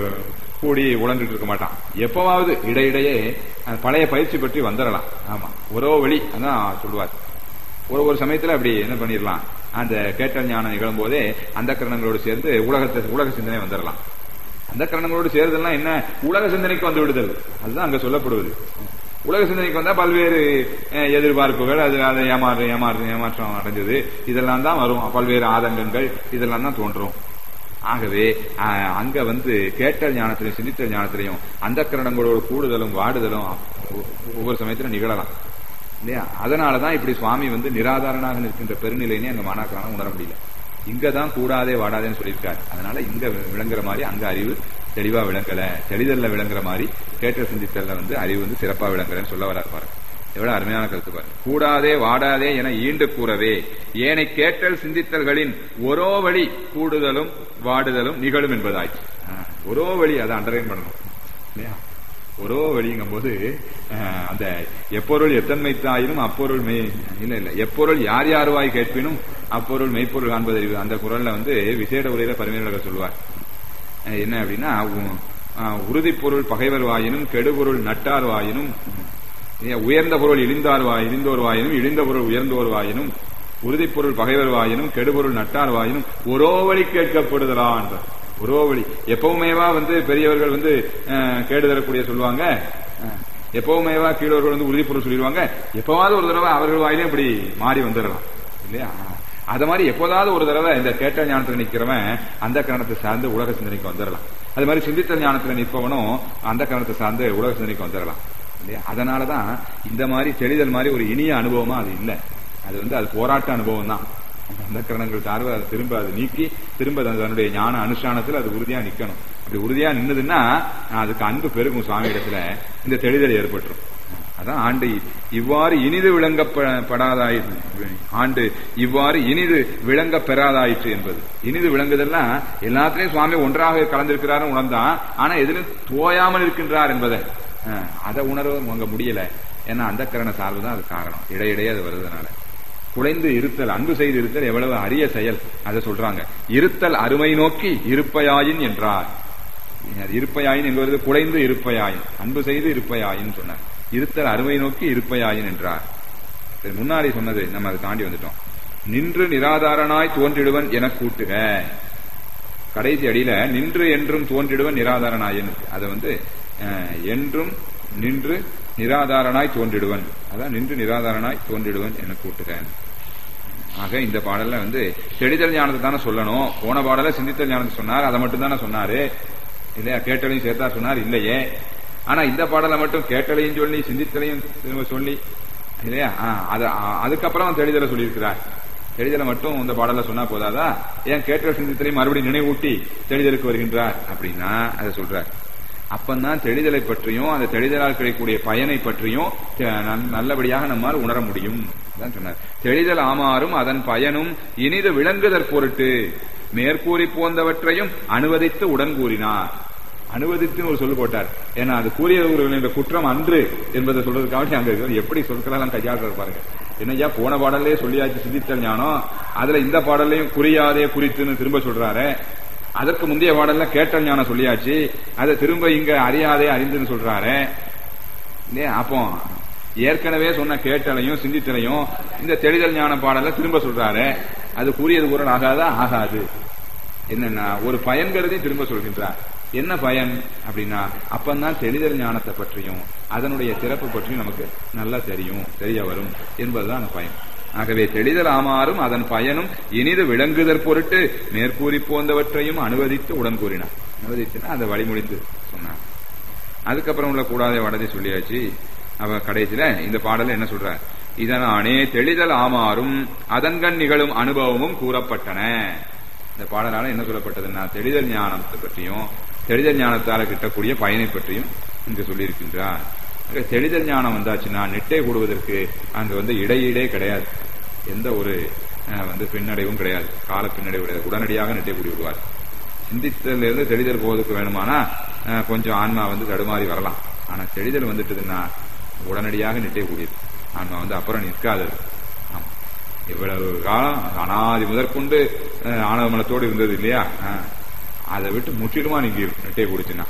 கூடி உழந்துட்டு இருக்க மாட்டான் எப்பவாவது இடையிடையே பழைய பயிற்சி பற்றி வந்துடலாம் ஆமா ஒரோ வழி அதான் சொல்லுவார் ஒரு ஒரு சமயத்துல அப்படி என்ன பண்ணிடலாம் அந்த கேட்ட ஞானம் நிகழும் போதே அந்த கரணங்களோடு சேர்ந்து உலகத்தை உலக சிந்தனை வந்துடலாம் அந்த கரணங்களோடு சேர்தெல்லாம் என்ன உலக சிந்தனைக்கு வந்து விடுதல் அதுதான் அங்க சொல்லப்படுவது உலக சிந்தனைக்கு வந்தா பல்வேறு எதிர்பார்ப்புகள் அது அதை ஏமாறு ஏமாறு ஏமாற்றம் அடைஞ்சது இதெல்லாம் தான் வரும் பல்வேறு ஆதங்கங்கள் இதெல்லாம் தான் தோன்றும் ஆகவே அங்க வந்து கேட்டல் ஞானத்திலையும் சிந்தித்தல் ஞானத்திலையும் அந்த கரணங்களோட கூடுதலும் வாடுதலும் ஒவ்வொரு சமயத்திலும் நிகழலாம் இல்லையா அதனாலதான் இப்படி சுவாமி வந்து நிராதாரனாக நிற்கின்ற பெருநிலைனே அங்க மாணாக்கரான உணர முடியல இங்கதான் கூடாதே வாடாதேன்னு சொல்லியிருக்காரு அதனால இங்க விளங்குற மாதிரி அங்க அறிவு தெளிவா விளங்கல தெளிதல்ல விளங்குற மாதிரி கேட்ட சிந்தித்தல்ல வந்து அறிவு வந்து சிறப்பா விளங்குறேன்னு சொல்ல வராரு பாருங்க எவ்வளவு அருமையான கருத்து பாருங்க கூடாதே வாடாதே என ஈண்டு கூறவே ஏனை கேட்டல் சிந்தித்தல்களின் ஒரோ வழி கூடுதலும் வாடுதலும் நிகழும் என்பதாச்சு ஒரோ வழி அதை அண்டர்லைன் பண்ணணும் இல்லையா ஒரோ வழிங்கும் போது அந்த எப்பொருள் எத்தன்மைத்தாயினும் அப்பொருள் மெய் இல்ல இல்ல எப்பொருள் யார் யாருவாய் கேட்பினும் அப்பொருள் மெய்ப்பொருள் காண்பதறிவு அந்த குரல்ல வந்து விசேட உரையில பரிமையாளர்கள் சொல்லுவார் என்ன அப்படின்னா உறுதி பொருள் பகைவர் வாயினும் கெடுபொருள் நட்டார் வாயினும் உயர்ந்த பொருள் இழிந்தார் வாய் இழிந்தோர் வாயினும் இழிந்த பொருள் உயர்ந்தோர் வாயினும் உறுதிப்பொருள் பகைவர் வாயினும் கெடுபொருள் நட்டார் வாயினும் ஒரோ வழி கேட்கப்படுதலான் ஒரோ வழி எப்பவுமேவா வந்து பெரியவர்கள் வந்து கேடு தரக்கூடிய சொல்லுவாங்க எப்பவுமேவா கீழவர்கள் வந்து உறுதிப்பொருள் சொல்லிடுவாங்க எப்பவாவது ஒரு தடவை அவர்கள் வாயிலும் இப்படி மாறி வந்துடலாம் இல்லையா அது மாதிரி எப்போதாவது ஒரு தடவை இந்த கேட்ட ஞானத்துல நிக்கிறவன் அந்த கரணத்தை சார்ந்து உலக சிந்தனைக்கு வந்துடலாம் அது மாதிரி சிந்தித்த ஞானத்துல நிற்பவனும் அந்த கரணத்தை சார்ந்து உலக சிந்தனைக்கு வந்துடலாம் இல்லையா அதனாலதான் இந்த மாதிரி தெளிதல் மாதிரி ஒரு இனிய அனுபவமா அது இல்லை அது வந்து அது போராட்ட அனுபவம் தான் அந்த கரணங்கள் சார்பு அதை திரும்ப அதை நீக்கி திரும்ப தன்னுடைய ஞான அனுஷ்டானத்தில் அது உறுதியா நிக்கணும் இப்படி உறுதியா நின்னுதுன்னா அதுக்கு அன்பு பெருகும் சுவாமி இடத்துல இந்த தெளிதல் ஏற்பட்டுரும் அதான் ஆண்டு இவ்வாறு இனிது விளங்கப்படாதாயிற்று ஆண்டு இவ்வாறு இனிது விளங்க பெறாதாயிற்று என்பது இனிது விளங்குதெல்லாம் எல்லாத்திலையும் சுவாமி ஒன்றாக கலந்திருக்கிறார் உணர்ந்தான் ஆனா எதிலும் தோயாமல் இருக்கின்றார் என்பதை அஹ், அதை உணர்வு அங்க முடியல ஏன்னா அந்த கரண சார்பு தான் அது காரணம் இடையிடையே அது வருதுனால குலைந்து இருத்தல் அன்பு செய்து இருத்தல் எவ்வளவு அரிய செயல் அதை சொல்றாங்க இருத்தல் அருமை நோக்கி இருப்பையாயின் என்றார் அது இருப்பையாயின் என்பது குலைந்து இருப்பையாயின் அன்பு செய்து இருப்பையாயின் சொன்னார் இருத்தல் அருமை நோக்கி இருப்பையாயின் என்றார் சரி, முன்னாடி சொன்னது நம்ம அதை தாண்டி வந்துட்டோம் நின்று நிராதாரனாய் தோன்றிடுவன் என கூட்டுக கடைசி அடியில நின்று என்றும் தோன்றிடுவன் நிராதாரனாயன் அதை வந்து அஹ், என்றும் நின்று நிராதாரனாய் தோன்றிடுவன் அதான் நின்று நிராதாரனாய் தோன்றிடுவன் என கூட்டுக ஆக இந்த பாடல்ல வந்து தெளிதல் ஞானத்தை தானே சொல்லணும் போன பாடல சிந்தித்தல் ஞானத்தை சொன்னார் அதை மட்டும் தானே சொன்னாரு இல்லையா கேட்டலையும் சேர்த்தா சொன்னார் இல்லையே ஆனா இந்த பாடலை மட்டும் கேட்டலையும் சொல்லி சிந்தித்தலையும் திரும்ப சொல்லி இல்லையா ஆ, அது ஆ, அதுக்கப்புறம் தெளிதலை சொல்லியிருக்கிறார் தெளிதலை மட்டும் இந்த பாடல சொன்னா போதாதா ஏன் கேட்ட சிந்தித்தலையும் மறுபடியும் நினைவூட்டி தெளிதலுக்கு வருகின்றார் அப்படின்னா அதை சொல்றார் அப்பந்தான் தெளிதலை பற்றியும் அந்த தெளிதலால் கிடைக்கக்கூடிய பயனை பற்றியும் த- நல்- நல்லபடியாக நம்மால் உணர முடியும் அதான் சொன்னார் தெளிதல் ஆமாறும் அதன் பயனும் இனிது விளங்குதற் பொருட்டு மேற்கூறி போந்தவற்றையும் அனுவதித்து உடன் கூறினார் அனுவதித்து ஒரு சொல்லு போட்டார் ஏன்னா அது கூறியவர்களின் குற்றம் அன்று என்பதை சொல்றதுக்காக அங்க இருக்கிறது எப்படி சொற்களெல்லாம் கையாளுற பாருங்க என்னய்யா போன பாடலே சொல்லியாச்சு சிந்தித்தல் ஞானம் அதுல இந்த பாடலையும் குறியாதே குறித்துன்னு திரும்ப சொல்றாரு அதற்கு முந்தைய பாடல்ல கேட்டல் ஞானம் சொல்லியாச்சு அதை திரும்ப இங்க அறியாதே அறிந்துன்னு சொல்றாரு இல்லையா அப்போ ஏற்கனவே சொன்ன கேட்டலையும் சிந்தித்தலையும் இந்த தெளிதல் ஞான பாடல திரும்ப சொல்றாரு அது கூறியது குரல் ஆகாதா ஆகாது என்னன்னா ஒரு பயன் கருதி திரும்ப சொல்கின்றார் என்ன பயன் அப்படின்னா அப்பந்தான் தெளிதல் ஞானத்தை பற்றியும் அதனுடைய சிறப்பு பற்றியும் நமக்கு நல்லா தெரியும் தெரிய வரும் என்பதுதான் அந்த பயன் ஆகவே தெளிதல் ஆமாறும் அதன் பயனும் இனிது விளங்குதற் பொருட்டு மேற்கூறி போந்தவற்றையும் அனுவதித்து உடன் கூறினார் அனுவதித்துனா அதை வழிமொழிந்து சொன்னார் அதுக்கப்புறம் உள்ள கூடாத வடதை சொல்லியாச்சு அவ கடைசியில இந்த பாடல என்ன சொல்றார் இதனானே தெளிதல் ஆமாறும் அதன்கண் நிகழும் அனுபவமும் கூறப்பட்டன இந்த பாடலால என்ன சொல்லப்பட்டதுன்னா தெளிதல் ஞானத்தை பற்றியும் தெளிதல் ஞானத்தால கிட்டக்கூடிய பயனை பற்றியும் இங்கு சொல்லியிருக்கின்றார் ஆக தெளிதல் ஞானம் வந்தாச்சுன்னா நெட்டை கூடுவதற்கு அங்க வந்து இடையீடே கிடையாது எந்த ஒரு அஹ், வந்து பின்னடைவும் கிடையாது கால பின்னடைவு கிடையாது உடனடியாக நெட்டை கூடி விடுவார் சிந்தித்தல இருந்து தெளிதல் போவதற்கு வேணுமானா அஹ், கொஞ்சம் ஆன்மா வந்து தடுமாறி வரலாம் ஆனா தெளிதல் வந்துட்டதுன்னா உடனடியாக நிட்டே கூடியது ஆன்மா வந்து அப்புறம் நிற்காதது ஆமா. இவ்வளவு காலம் அனாதி முதற்கொண்டு அஹ், ஆணவ மனத்தோடு இருந்தது இல்லையா அஹ், அதை விட்டு முற்றிலுமா நீங்க நிட்டை கூடிச்சுன்னா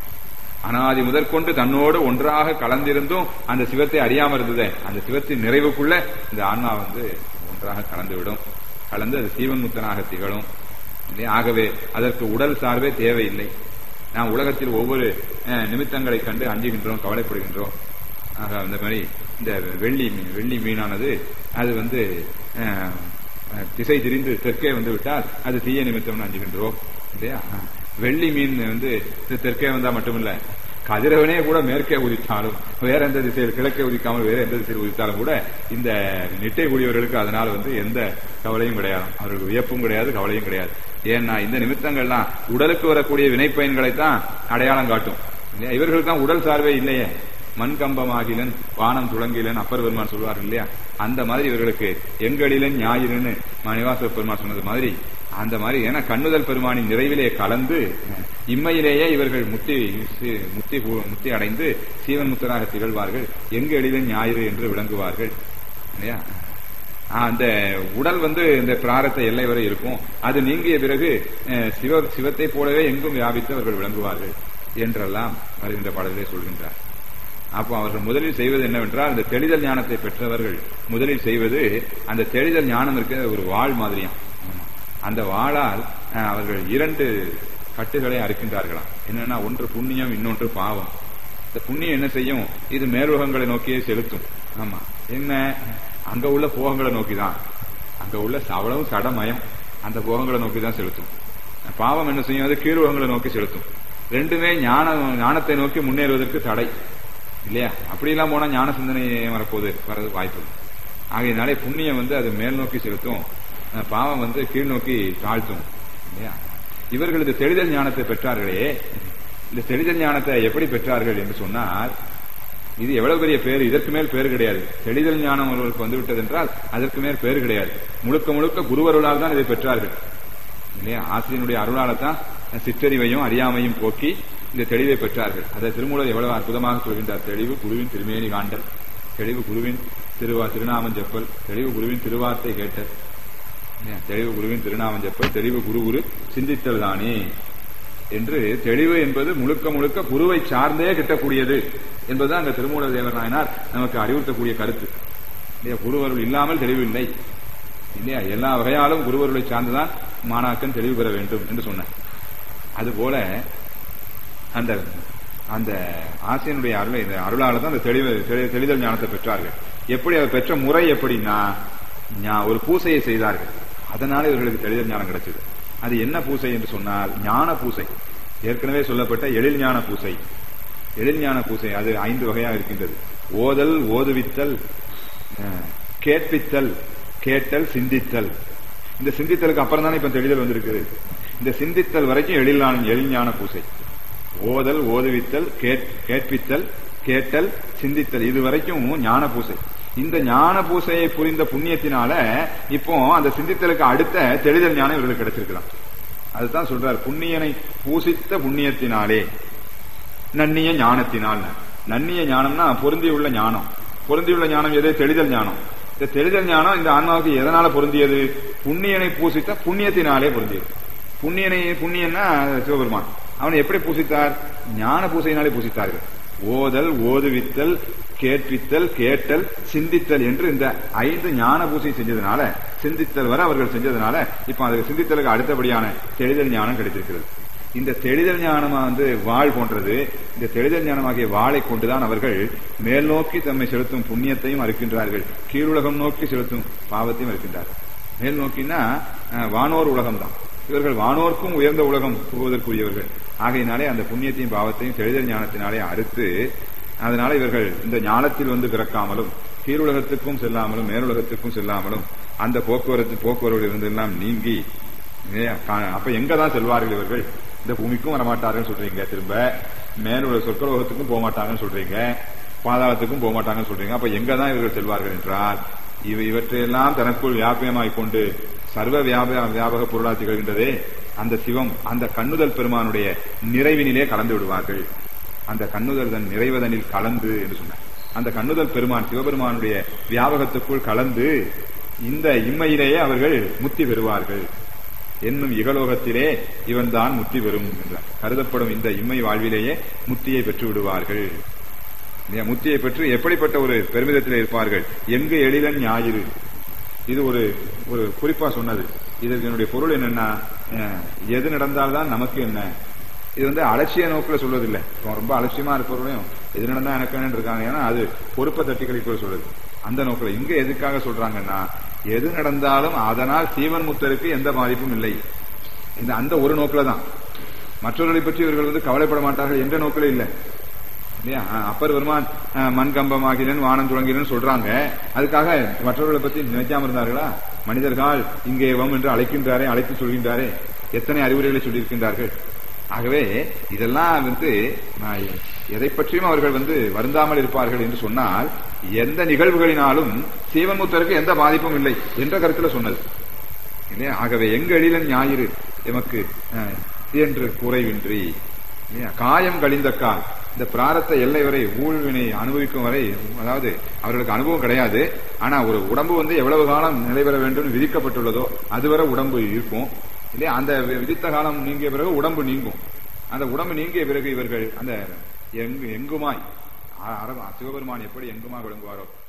அனாதி முதற்கொண்டு தன்னோடு ஒன்றாக கலந்திருந்தும் அந்த சிவத்தை அறியாம இருந்ததே அந்த சிவத்தின் நிறைவுக்குள்ள இந்த ஆன்மா வந்து ஒன்றாக கலந்து விடும் கலந்து அது சீவன் முத்தனாக திகழும் இல்லையா? ஆகவே அதற்கு உடல் சார்பே தேவையில்லை நாம் உலகத்தில் ஒவ்வொரு அஹ், நிமித்தங்களை கண்டு அஞ்சுகின்றோம் கவலைப்படுகின்றோம் ஆக அந்த மாதிரி இந்த வெள்ளி மீன் வெள்ளி மீனானது அது வந்து அஹ், அஹ், திசை திரிந்து தெற்கே வந்து விட்டால் அது தீய நிமித்தம்னு அஞ்சுகின்றோம் இல்லையா அஹ், வெள்ளி மீன் வந்து இது தெற்கே வந்தா மட்டுமில்ல கதிரவனே கூட மேற்கே உதித்தாலும் வேற எந்த திசையில் கிழக்கே உதிக்காமல் வேற எந்த திசையில் உதித்தாலும் கூட இந்த நிட்டை கூடியவர்களுக்கு அதனால வந்து எந்த கவலையும் கிடையாது அவர்களுக்கு வியப்பும் கிடையாது கவலையும் கிடையாது ஏன்னா இந்த நிமித்தங்கள்லாம் உடலுக்கு வரக்கூடிய வினைப்பயன்களை தான் அடையாளம் காட்டும் இல்லையா? இவர்களுக்கு தான் உடல் சார்பே இல்லையே மண் கம்பமாகிலன் வானம் துளங்கிலன் அப்பர் பெருமான் சொல்வார் இல்லையா அந்த மாதிரி இவர்களுக்கு எங்களிலன் ஞாயிறுன்னு மணிவாச பெருமான் சொன்னது மாதிரி அந்த மாதிரி ஏன்னா கண்ணுதல் பெருமானின் நிறைவிலே கலந்து இம்மையிலேயே இவர்கள் முத்தி சி- முத்தி பூ- முத்தி அடைந்து சீவன் முத்தராக திகழ்வார்கள் எங்கு எளிதன் ஞாயிறு என்று விளங்குவார்கள் இல்லையா ஆஹ், அந்த உடல் வந்து இந்த பிராரத்த எல்லை வரை இருக்கும் அது நீங்கிய பிறகு அஹ், சிவ சிவத்தை போலவே எங்கும் வியாபித்து அவர்கள் விளங்குவார்கள் என்றெல்லாம் வருகின்ற பாடலிலே சொல்கின்றார் அப்போ அவர்கள் முதலில் செய்வது என்னவென்றால் அந்த தெளிதல் ஞானத்தை பெற்றவர்கள் முதலில் செய்வது அந்த தெளிதல் ஞானம் இருக்க ஒரு வாழ் மாதிரியாம் ஆமா. அந்த வாளால் அஹ், அவர்கள் இரண்டு கட்டுகளை அறுக்கின்றார்களாம் என்னன்னா ஒன்று புண்ணியம் இன்னொன்று பாவம் இந்த புண்ணியம் என்ன செய்யும் இது மேலுலகங்களை நோக்கியே செலுத்தும் ஆமா என்ன அங்க உள்ள போகங்களை நோக்கி தான் அங்க உள்ள அவ்வளவு சடமயம் அந்த போகங்களை நோக்கி தான் செலுத்தும் பாவம் என்ன செய்யும் அது கீழ்வுகங்களை நோக்கி செலுத்தும் ரெண்டுமே ஞான ஞானத்தை நோக்கி முன்னேறுவதற்கு தடை இல்லையா அப்படியெல்லாம் போனா ஞான சிந்தனை வரப்போகுது வர்றது வாய்ப்பு இல்லை. ஆகையினாலே புண்ணியம் வந்து அது மேல் நோக்கி செலுத்தும் அஹ் பாவம் வந்து கீழ் நோக்கி தாழ்த்தும் இல்லையா இவர்கள் இந்த தெளிதல் ஞானத்தை பெற்றார்களே இந்த தெளிதல் ஞானத்தை எப்படி பெற்றார்கள் என்று சொன்னால் இது எவ்வளவு பெரிய பேர் இதற்கு மேல் பேர் கிடையாது தெளிதல் ஞானம் ஒருவருக்கு வந்துவிட்டது என்றால் அதற்கு மேல் பேர் கிடையாது முழுக்க முழுக்க குருவருளால் தான் இதை பெற்றார்கள் இல்லையா ஆசிரியனுடைய அருளால தான் சிற்றறிவையும் அறியாமையும் போக்கி இந்த தெளிவை பெற்றார்கள் அதை திருமூலர் எவ்வளவு அற்புதமாக சொல்கின்றார் தெளிவு குருவின் திருமேனி காண்டல் தெளிவு குருவின் திருவா திருநாமம் செப்பல் தெளிவு குருவின் திருவார்த்தை கேட்டல் இல்லையா? தெளிவு குருவின் திருநாமம் செப்பல் தெளிவு குரு குரு சிந்தித்தல் தானே என்று தெளிவு என்பது முழுக்க முழுக்க குருவை சார்ந்தே கிட்டக்கூடியது என்பதுதான் அந்த திருமூல தேவர் நாயனார் நமக்கு அறிவுறுத்தக்கூடிய கருத்து இல்லையா குருவருள் இல்லாமல் தெளிவு இல்லை இல்லையா எல்லா வகையாலும் குருவருளை சார்ந்துதான் மாணாக்கன் தெளிவு பெற வேண்டும் என்று சொன்னார் அதுபோல அந்த அந்த ஆசிரியனுடைய அருளை இந்த அருளால தான் அந்த தெளிவு தெளி- தெளிதல் ஞானத்தை பெற்றார்கள் எப்படி அவர் பெற்ற முறை எப்படின்னா ஞா- ஒரு பூசையை செய்தார்கள் அதனால இவர்களுக்கு தெளிதல் ஞானம் கிடைச்சது அது என்ன பூசை என்று சொன்னால் ஞான பூசை ஏற்கனவே சொல்லப்பட்ட எழில் ஞான பூசை எழில் ஞான பூசை அது ஐந்து வகையாக இருக்கின்றது ஓதல் ஓதுவித்தல் அஹ், கேட்பித்தல் கேட்டல் சிந்தித்தல் இந்த சிந்தித்தலுக்கு அப்புறம் தானே இப்ப தெளிதல் வந்திருக்குது இந்த சிந்தித்தல் வரைக்கும் எழிலான எழிஞான பூசை ஓதல் ஓதுவித்தல் கேட்- கேட்பித்தல் கேட்டல் சிந்தித்தல் இது வரைக்கும் ஞான பூசை இந்த ஞான பூசையை புரிந்த புண்ணியத்தினால இப்போ அந்த சிந்தித்தலுக்கு அடுத்த தெளிதல் ஞானம் இவர்களுக்கு கிடைச்சிருக்கலாம் அதுதான் சொல்றார் புண்ணியனை பூசித்த புண்ணியத்தினாலே நன்னிய ஞானத்தினால் நன்னிய ஞானம்னா பொருந்தியுள்ள ஞானம் பொருந்தியுள்ள ஞானம் எது தெளிதல் ஞானம் இந்த தெளிதல் ஞானம் இந்த ஆன்மாவுக்கு எதனால பொருந்தியது புண்ணியனை பூசித்த புண்ணியத்தினாலே பொருந்தியது புண்ணியனை புண்ணியன்னா சிவபெருமான் அவனை எப்படி பூசித்தார் ஞான பூசையினாலே பூசித்தார்கள் ஓதல் ஓதுவித்தல் கேட்பித்தல் கேட்டல் சிந்தித்தல் என்று இந்த ஐந்து ஞான பூசை செஞ்சதுனால சிந்தித்தல் வரை அவர்கள் செஞ்சதுனால இப்ப அதுக்கு சிந்தித்தலுக்கு அடுத்தபடியான தெளிதல் ஞானம் கிடைத்திருக்கிறது இந்த தெளிதல் ஞானமா வந்து வாழ் போன்றது இந்த தெளிதல் ஞானமாகிய வாளை கொண்டுதான் அவர்கள் மேல் நோக்கி தம்மை செலுத்தும் புண்ணியத்தையும் அறுக்கின்றார்கள் கீழுலகம் நோக்கி செலுத்தும் பாவத்தையும் அறுக்கின்றார்கள் மேல் நோக்கினா அஹ், வானோர் உலகம் தான் இவர்கள் வானோர்க்கும் உயர்ந்த உலகம் புகுவதற்குரியவர்கள் ஆகையினாலே அந்த புண்ணியத்தையும் பாவத்தையும் தெளிதல் ஞானத்தினாலே அறுத்து அதனால இவர்கள் இந்த ஞானத்தில் வந்து பிறக்காமலும் கீழுலகத்துக்கும் செல்லாமலும் மேலுலகத்துக்கும் செல்லாமலும் அந்த போக்குவரத்து போக்குவரவு இருந்தெல்லாம் நீங்கி ஏ, கா- அப்ப எங்க தான் செல்வார்கள் இவர்கள் இந்த பூமிக்கும் வரமாட்டார்கள் சொல்றீங்க திரும்ப மேலுள்ள சொற்கலோகத்துக்கும் போக மாட்டாங்கன்னு சொல்றீங்க பாதாளத்துக்கும் போக மாட்டாங்கன்னு சொல்றீங்க அப்ப எங்க தான் இவர்கள் செல்வார்கள் என்றால் இவ இவற்றையெல்லாம் தனக்குள் வியாபியமாய்க் கொண்டு சர்வ வியாப வியாபக பொருளாக திகழ்கின்றதே அந்த சிவம் அந்த கண்ணுதல் பெருமானுடைய நிறைவினிலே கலந்து விடுவார்கள் அந்த கண்ணுதல் தன் நிறைவதனில் கலந்து என்று சொன்னார் அந்த கண்ணுதல் பெருமான் சிவபெருமானுடைய வியாபகத்துக்குள் கலந்து இந்த இம்மையிலேயே அவர்கள் முத்தி பெறுவார்கள் என்னும் இகலோகத்திலே இவன்தான் முத்தி பெறும் என்றார் கருதப்படும் இந்த இம்மை வாழ்விலேயே முத்தியை பெற்று விடுவார்கள் இல்லையா? முத்தியை பெற்று எப்படிப்பட்ட ஒரு பெருமிதத்தில் இருப்பார்கள் எங்கு எழிலன் ஞாயிறு இது ஒரு ஒரு குறிப்பா சொன்னது இதற்கு என்னுடைய பொருள் என்னன்னா அஹ், எது நடந்தால்தான் நமக்கு என்ன இது வந்து அலட்சிய நோக்கில் சொல்வதில்லை இப்போ ரொம்ப அலட்சியமா இருப்பவர்களையும் எது நடந்தா எனக்கு என்னன்னு இருக்காங்க ஏன்னா அது பொறுப்பை தட்டி கழிப்பது சொல்லுது அந்த நோக்கில் இங்க எதுக்காக சொல்றாங்கன்னா எது நடந்தாலும் அதனால் சீவன் முத்தருக்கு எந்த பாதிப்பும் இல்லை இந்த அந்த ஒரு நோக்கில தான் மற்றவர்களை பற்றி இவர்கள் வந்து கவலைப்பட மாட்டார்கள் எந்த நோக்கில இல்லை இல்லையா அஹ் அப்பர் பெருமான் அஹ், மண் கம்பமாகினன் வானம் துளங்கினன் சொல்றாங்க அதுக்காக மற்றவர்களை பத்தி நினைக்காம இருந்தார்களா மனிதர்கள் இங்கே வம் என்று அழைக்கின்றாரே அழைத்து சொல்கின்றாரே எத்தனை அறிவுரைகளை சொல்லியிருக்கின்றார்கள் ஆகவே இதெல்லாம் வந்து நான் எதை பற்றியும் அவர்கள் வந்து வருந்தாமல் இருப்பார்கள் என்று சொன்னால் எந்த நிகழ்வுகளினாலும் சீவன்முத்தருக்கு எந்த பாதிப்பும் இல்லை என்ற கருத்துல சொன்னது இல்லையா ஆகவே எங்க எழிலன் ஞாயிறு எமக்கு அஹ், என்று குறைவின்றி இல்லையா காயம் கழிந்தக்கால் இந்த பிராரத்த எல்லை வரை ஊழ்வினை அனுபவிக்கும் வரை அதாவது அவர்களுக்கு அனுபவம் கிடையாது ஆனா ஒரு உடம்பு வந்து எவ்வளவு காலம் நிலைபெற வேண்டும் விதிக்கப்பட்டுள்ளதோ அதுவரை உடம்பு இருக்கும் இல்லையா அந்த வி- விதித்த காலம் நீங்கிய பிறகு உடம்பு நீங்கும் அந்த உடம்பு நீங்கிய பிறகு இவர்கள் அந்த எங்கு எங்குமாய் அ- அர- சிவபெருமான் எப்படி எங்குமாய் விளங்குவாரோ